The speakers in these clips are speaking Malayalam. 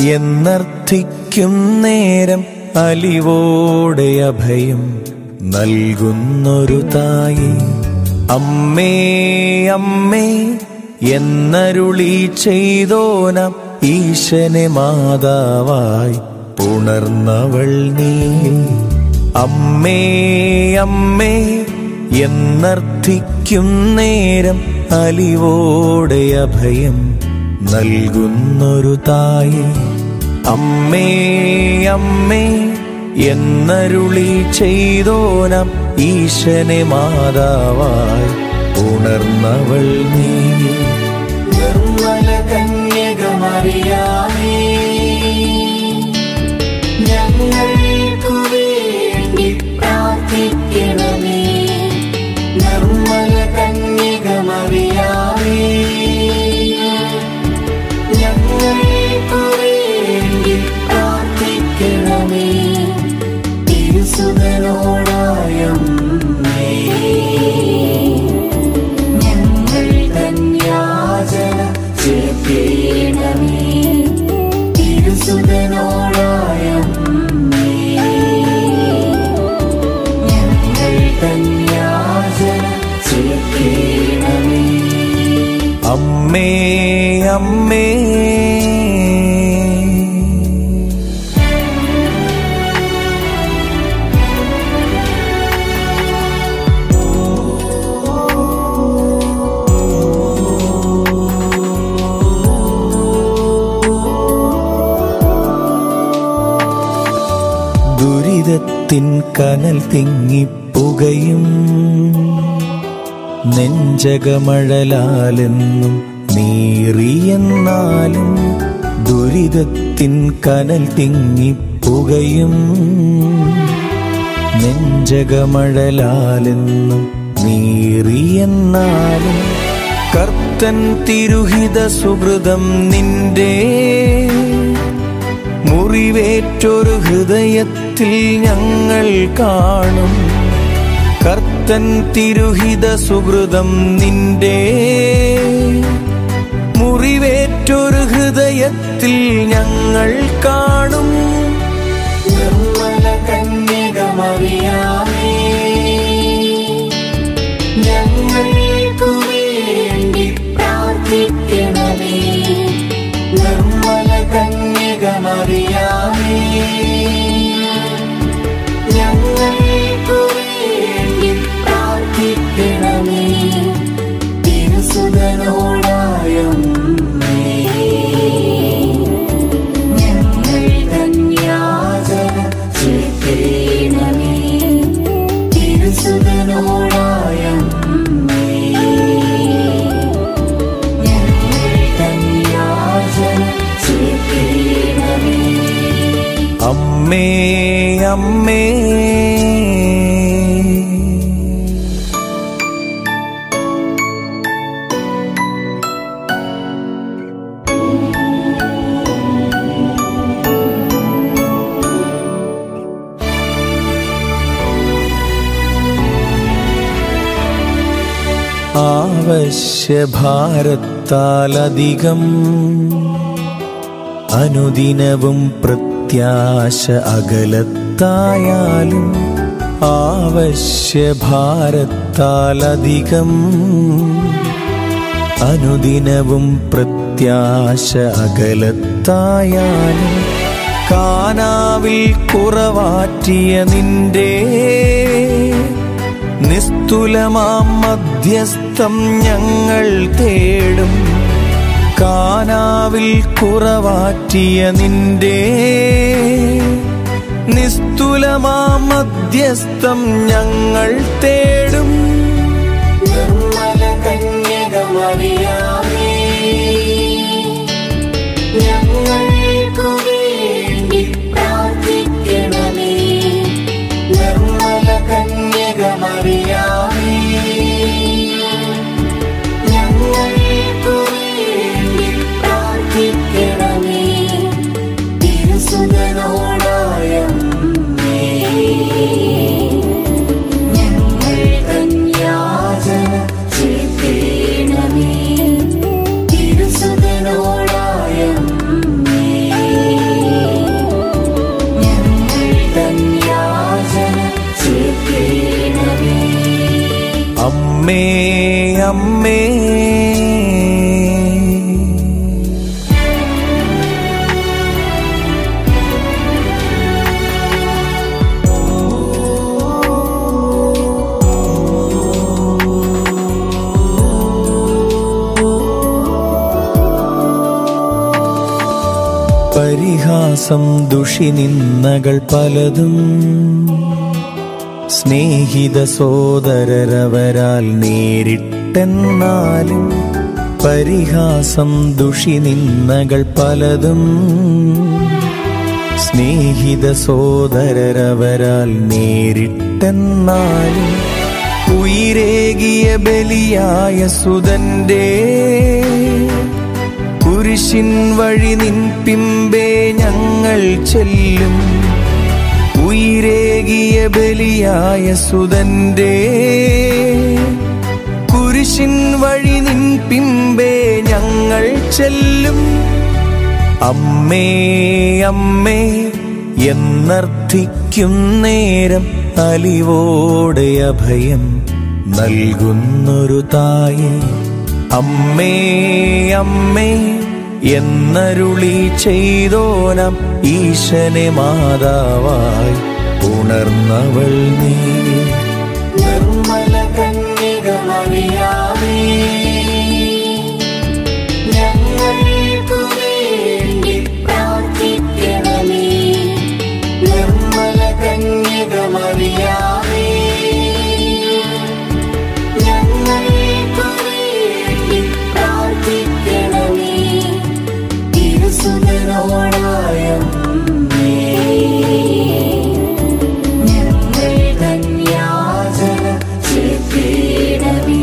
എന്നർത്ഥിക്കും നേരം അലിവോടെ അഭയം നൽകുന്നൊരു തായി അമ്മേ അമ്മേ എന്നരുളി ചെയ്തോനാം ഈശനെ മാതാവായി ഉണർന്നവൾ നീ അമ്മേ അമ്മേ എന്നർത്ഥിക്കും നേരം അലിവോടെ അഭയം നൽകുന്നൊരു തായി അമ്മേ അമ്മേ എന്നരുളി ചെയ്തോനാം ഈശനെ മാതാവായി ഉണർന്നവൾ നീ നിർമ്മല കന്യകമറിയാമേ ഞങ്ങൾക്കു വേണ്ടി പ്രാർത്ഥിക്കണമേ നിർമ്മല കന്യകമറിയാമേ ഞങ്ങൾക്കു വേണ്ടി പ്രാർത്ഥിക്കണമേ തിരുസുതനോടായമ്മേ ഞങ്ങൾ കന്യാജന ചേർക്കേണമേ തിരുസുതനോടായമ്മേ ഞങ്ങൾ കന്യാജന ചേർക്കേണമേ അമ്മേ അമ്മേ ദുരിതത്തിൻ കനൽ തിങ്ങിപ്പുകയും നെഞ്ചകമഴലാലെന്നും നീറിയെന്നാലും ദുരിതത്തിൻ കനൽ തിങ്ങിപ്പുകയും നെഞ്ചകമഴലാലെന്നും നീറിയെന്നാലും കർത്തൻ തിരുഹിത സുഹൃതം നിന്റെ മുറിവേറ്റൊരു ഹൃദയത്തിൽ ഞങ്ങൾ കാണും കർത്തൻ തിരുഹിത സുഹൃതം നിന്റെ മുറിവേറ്റൊരു ഹൃദയത്തിൽ ഞങ്ങൾ കാണും നിർമ്മല കന്യകമറിയാമേ ഞങ്ങൾക്കു വേണ്ടി പ്രാർത്ഥിക്കണമേ നിർമ്മല കന്യകമറിയാമേ ഞങ്ങൾക്കു വേണ്ടി പ്രാർത്ഥിക്കണമേ തിരുസുതനോടായമ്മേ ഞങ്ങൾ കന്യാജന ചേർക്കേണമേ തിരുസുതനോടായമ്മേ ഞങ്ങൾ കന്യാജന ചേർക്കേണമേ അമ്മേ അമ്മേ ആവശ്യഭാരത്താലധികം അനുദിനവും പ്രത്യാശ അകലത്തായാലും ആവശ്യഭാരത്താലധികം അനുദിനവും പ്രത്യാശ അകലത്തായാലും കാനാവിൽ കുറവാറ്റിയ നിന്റെ നിസ്തുലമാം മധ്യസ്ഥം ഞങ്ങൾ തേടും കാനാവിൽ കുറവാറ്റിയ നിന്റെ നിസ്തുലമാം മധ്യസ്ഥം ഞങ്ങൾ തേടും നിർമ്മല കന്യകമറിയാമേ ഞങ്ങൾക്കു വേണ്ടി പ്രാർത്ഥിക്കണമേ നിർമ്മല കന്യകമറിയാമേ ഞങ്ങൾക്കു വേണ്ടി പ്രാർത്ഥിക്കണമേ തിരുസുതനോടായമ്മേ ഞങ്ങൾ കന്യാജന ചേർക്കേണമേ അമ്മേ അമ്മേ പരിഹാസം ദുഷിനിന്ദകൾ പലതും സ്നേഹിത സോദരരവരാൽ നേരിട്ടെന്നാലും പരിഹാസം ദുഷിനിന്ദകൾ പലതും സ്നേഹിത സോദരരവരാൽ നേരിട്ടെന്നാലും ഉയരേകിയ ബലിയായ സുതന്റെ കുരിശിൻ വഴി നിൻ പിമ്പേ ഞങ്ങൾ ചെല്ലും ഉയരേകിയ ബലിയായ സുതന്റെ കുരിശിൻ വഴി നിൻ പിമ്പേ ഞങ്ങൾ ചെല്ലും അമ്മേ അമ്മേ എന്നർത്ഥിക്കും നേരം അലിവോടെ അഭയം നൽകുന്നൊരു തായേ അമ്മേ അമ്മേ എന്നരുളി ചെയ്തോനം ഈശനെ മാതാവായി ഉണർന്നവൾ നീ നിർമ്മല കന്യകമറിയാമേ ഞങ്ങൾക്കു വേണ്ടി പ്രാർത്ഥിക്കണമേ നിർമ്മല കന്യകമറിയാമേ ഞങ്ങൾക്കു വേണ്ടി പ്രാർത്ഥിക്കണമേ തിരുസുതനോടായ അമ്മേ. ഞങ്ങൾ കന്യാചന ചേർത്തിടമേ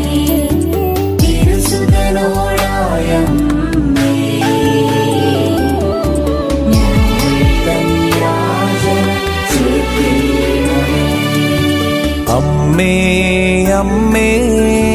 തിരുസുതനോടായ അമ്മേ. ഞങ്ങൾ കന്യാചന ചേർത്തിടമേ അമ്മേ അമ്മേ